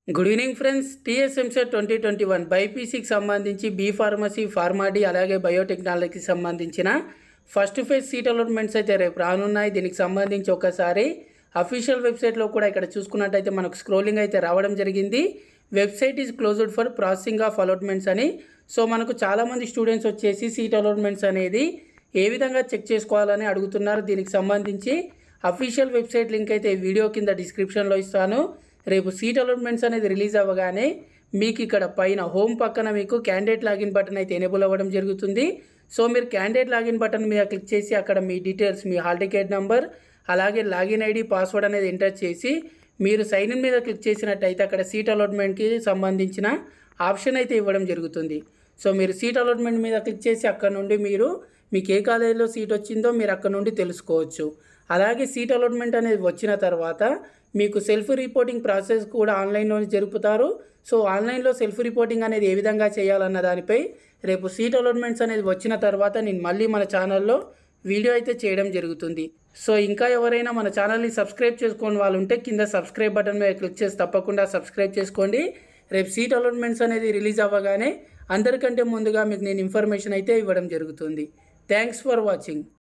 good evening friends TS EAMCET twenty twenty one బైపీసీకి సంబంధించి B pharmacy PharmD అలాగే బయోటెక్నాలజీకి సంబంధించిన ఫస్ట్ ఫేజ్ సీట్ అలాట్మెంట్స్ అయితే రేపు రానున్నాయి దీనికి సంబంధించి ఒకసారి అఫీషియల్ వెబ్సైట్లో కూడా ఇక్కడ చూసుకున్నట్టయితే మనకు స్క్రోలింగ్ అయితే రావడం జరిగింది website is closed for processing of allotments అని సో మనకు చాలామంది స్టూడెంట్స్ వచ్చేసి సీట్ అలాట్మెంట్స్ అనేది ఏ విధంగా చెక్ చేసుకోవాలని అడుగుతున్నారు దీనికి సంబంధించి అఫీషియల్ వెబ్సైట్ లింక్ అయితే ఈ వీడియో కింద డిస్క్రిప్షన్లో ఇస్తాను రేపు సీట్ అలాట్మెంట్స్ అనేది రిలీజ్ అవ్వగానే మీకు ఇక్కడ పైన హోమ్ పక్కన మీకు క్యాండిడేట్ లాగిన్ బటన్ అయితే ఎనేబుల్ అవ్వడం జరుగుతుంది సో మీరు క్యాండిడేట్ లాగిన్ బటన్ మీద క్లిక్ చేసి అక్కడ మీ డీటెయిల్స్ మీ హాల్ టికెట్ నెంబర్ అలాగే లాగిన్ ఐడి పాస్వర్డ్ అనేది ఎంటర్ చేసి మీరు సైన్ ఇన్ మీద క్లిక్ చేసినట్టయితే అక్కడ సీట్ అలాట్మెంట్కి సంబంధించిన ఆప్షన్ అయితే ఇవ్వడం జరుగుతుంది సో మీరు సీట్ అలాట్మెంట్ మీద క్లిక్ చేసి అక్కడ నుండి మీరు మీకు ఏ కాలేజీలో సీట్ వచ్చిందో మీరు అక్కడ నుండి తెలుసుకోవచ్చు అలాగే సీట్ అలాట్మెంట్ అనేది వచ్చిన తర్వాత మీకు సెల్ఫ్ రిపోర్టింగ్ ప్రాసెస్ కూడా ఆన్లైన్లోనే జరుపుతారు సో ఆన్లైన్లో సెల్ఫ్ రిపోర్టింగ్ అనేది ఏ విధంగా చేయాలన్న దానిపై రేపు సీట్ అలాట్మెంట్స్ అనేది వచ్చిన తర్వాత నేను మళ్ళీ మన ఛానల్లో వీడియో అయితే చేయడం జరుగుతుంది సో ఇంకా ఎవరైనా మన ఛానల్ని సబ్స్క్రైబ్ చేసుకోని వాళ్ళు ఉంటే కింద సబ్స్క్రైబ్ బటన్ మీద క్లిక్ చేసి తప్పకుండా సబ్స్క్రైబ్ చేసుకోండి రేపు సీట్ అలాట్మెంట్స్ అనేది రిలీజ్ అవ్వగానే అందరికంటే ముందుగా మీకు నేను ఇన్ఫర్మేషన్ అయితే ఇవ్వడం జరుగుతుంది థ్యాంక్స్ ఫర్ వాచింగ్